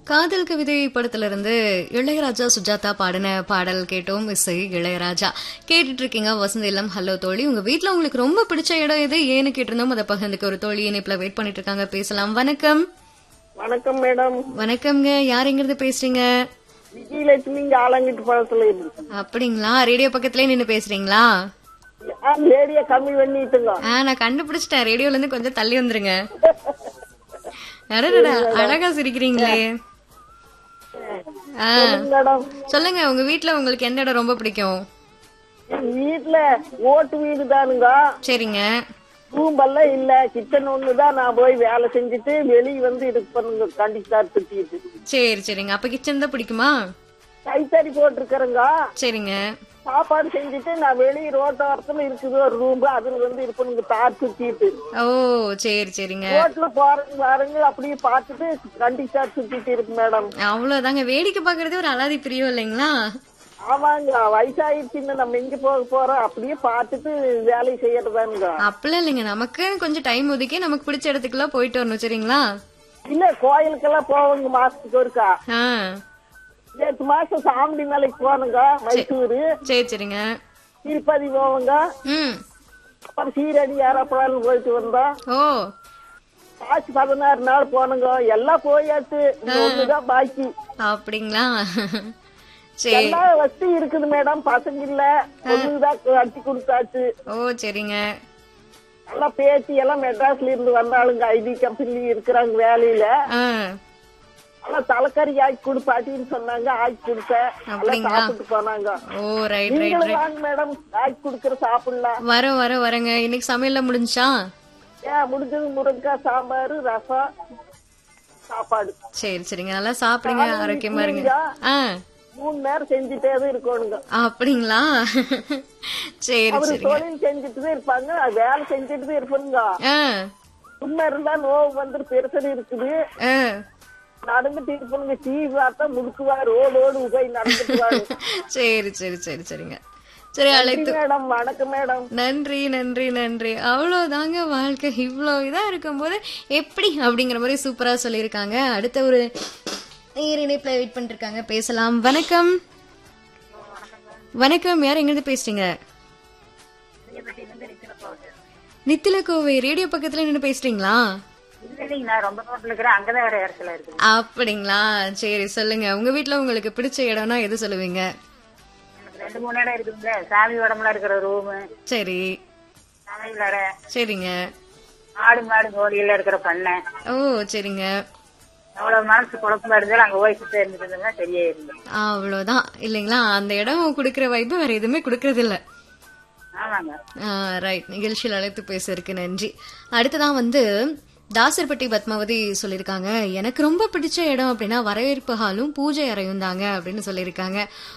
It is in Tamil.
காதல் கவிதை படத்துல இருந்து இளையராஜா சுஜாதா பாடின பாடல் கேட்டோம் இசை இளையராஜா கேட்டுட்டு இருக்கீங்க வசந்த இல்லம் ஹலோ தோழி உங்க வீட்ல உங்களுக்கு ரொம்ப பிடிச்ச இடம் எது ஏன்னு கேட்டிருந்தோம் அதை பகிர்ந்துக்க ஒரு தோழி இணைப்புல வெயிட் பண்ணிட்டு இருக்காங்க பேசலாம் வணக்கம் வணக்கம் மேடம் வணக்கம்ங்க யார் எங்கிருந்து பேசுறீங்க விஜயலட்சுமி இங்க ஆலங்கிட்டு பழத்துல இருக்கு அப்படிங்களா ரேடியோ பக்கத்துலயே நின்னு பேசுறீங்களா லேடிய கம்மி பண்ணிட்டுங்க ஆ நான் கண்டுபிடிச்சிட்டேன் ரேடியோல இருந்து கொஞ்சம் தள்ளி வந்துருங்க அடடடா அழகா சிரிக்கிறீங்களே ஆ மேடம் சொல்லுங்க உங்க வீட்ல உங்களுக்கு எந்த இடம் ரொம்ப பிடிக்கும் எங்க வீட்டுல ஓட்டு வீடு தானுங்க சரிங்க ரூம்பெல்லாம் இல்ல கிச்சன் ஒண்ணுதான் நான் போய் வேலை செஞ்சுட்டு வெளிய வந்து இது பண்ணுங்க கண்டிப்பார் திட்டிட்டு சரி சரிங்க அப்ப கிச்சன் தான் பிடிக்குமா கைத்தறி போட்டிருக்கிறேங்க சரிங்க சாப்பாடு செஞ்சுட்டு நான் வெளிய ரோட்டோரத்துல இருக்குது ஒரு ரூம் அதுல வந்து இருப்பணுங்க தார் சுத்திட்டு ஓ சரி சரிங்க ரோட்ல போறவங்க வரவங்க அப்படியே பார்த்துட்டு கண்டிப்பார் சுத்திட்டு இருக்கு மேடம் அவ்வளவுதாங்க வேடிக்கை பாக்குறதே ஒரு அலாதி பிரியம் இல்லைங்களா ஆமாங்க வயசாயிடுச்சுன்னு நம்ம எங்க போக போறோம் அப்படியே பார்த்துட்டு வேலையை செய்யறதானுங்க அப்பெல்லாம் இல்லைங்க நமக்கு கொஞ்சம் டைம் ஒதுக்கி நமக்கு பிடிச்ச இடத்துக்குலாம் போயிட்டு வரணும் சரிங்களா இல்ல கோயிலுக்கெல்லாம் போவாங்க மாசத்துக்கு ஒருக்கா ஆ நேற்று மாசம் சாமி மலைக்கு போனங்க மைசூரு சரி சரிங்க திருப்பதி போவங்க ம் அப்புறம் சீரடி ஏறப்படாலும் போயிட்டு வந்தோம் ஓ காசு பதினாறு நாள் போனங்க எல்லாம் போயாச்சு இந்த ஒண்ணுதான் பாக்கி அப்படிங்களா சரி எல்லா வசதி இருக்குது மேடம் பசங்க இல்ல ஒண்ணுதான் கட்டி கொடுத்தாச்சு ஓ சரிங்க எல்லாம் பேத்தி எல்லாம் மெட்ராஸ்ல இருந்து வந்தாளுங்க ஐடி கம்பெனி இருக்கிறாங்க வேலையில ஆ ஆனா தலைக்கறி ஆக்கி கொடுப்பாட்டின்னு சொன்னாங்க ஆக்கி கொடுத்தேன் எல்லாம் அப்படிங்களா? சாப்பிட்டு போனாங்க ஓ ரைட் ரைட் நீங்களும் ரைட் வாங்க மேடம் ஆக்கி கொடுக்கற சாப்பிடலாம் வர வர வரங்க இன்னைக்கு சமையல்ல முடிஞ்சா ஏன் முடிஞ்சது முருங்கைக்காய் சாம்பார் ரசம் சாப்பாடு சரி சரிங்க நல்லா சாப்பிடுங்க ஆரோக்கியமா இருங்க ஆ மூணு நேரம் செஞ்சுட்டே தான் இருக்கணுங்க அப்படிங்களா சரி அவரு சரிங்க தொழில் செஞ்சுட்டு தான் இருப்பாங்க அது வேலை செஞ்சுட்டு தான் இருப்பாங்க ஆ சும்மா இருந்தா நோவு வந்து பெருசடி இருக்குது ஆ நடந்துட்டு இருப்பாங்க டிவி பார்த்தா முடுக்குவாரு ஓடு ஓடு போய் நடந்துட்டு வாரு சரி சரி சரி சரிங்க சரி அழைத்து மேடம் வணக்கம் மேடம் நன்றி நன்றி நன்றி அவ்வளவுதாங்க வாழ்க்கை இவ்வளோ இதா இருக்கும்போது எப்படி அப்படிங்கிற மாதிரி சூப்பரா சொல்லியிருக்காங்க அடுத்த ஒரு நேர் இணைப்புல வெயிட் பண்ணிட்டு இருக்காங்க பேசலாம் வணக்கம் வணக்கம் யார் எங்கிருந்து பேசுறீங்க நித்தில கோவை ரேடியோ பக்கத்துல நின்று பேசுறீங்களா இல்லைங்க நான் ரொம்ப தூரத்துல இருக்கிறேன் அங்கதான் வேற இடத்துல இருக்கு அப்படிங்களா சரி சொல்லுங்க உங்க வீட்ல உங்களுக்கு பிடிச்ச இடம்னா எது சொல்லுவீங்க எனக்கு ரெண்டு மூணு இடம் இருக்குதுங்க சாமி உடம்புல இருக்கிற ரூமு சரி சமையல் அறை சரிங்க ஆடு மாடு கோழியில இருக்கிற பண்ணை ஓ சரிங்க எவ்வளவு மனசு குழப்பமா இருந்தாலும் அங்க போய் சுத்த இருந்துருந்தா சரியா இருந்து அவ்வளவுதான் இல்லைங்களா அந்த இடம் கொடுக்கிற வைப்பு வேற எதுவுமே கொடுக்கறது இல்ல ஆமாங்க ரைட் நிகழ்ச்சியில் அழைத்து பேசுறதுக்கு நன்றி அடுத்ததான் வந்து தாசர்பட்டி பத்மாவதி சொல்லியிருக்காங்க எனக்கு ரொம்ப பிடிச்ச இடம் அப்படின்னா வரவேற்பு ஹாலும் பூஜை அறையும் தாங்க அப்படின்னு சொல்லியிருக்காங்க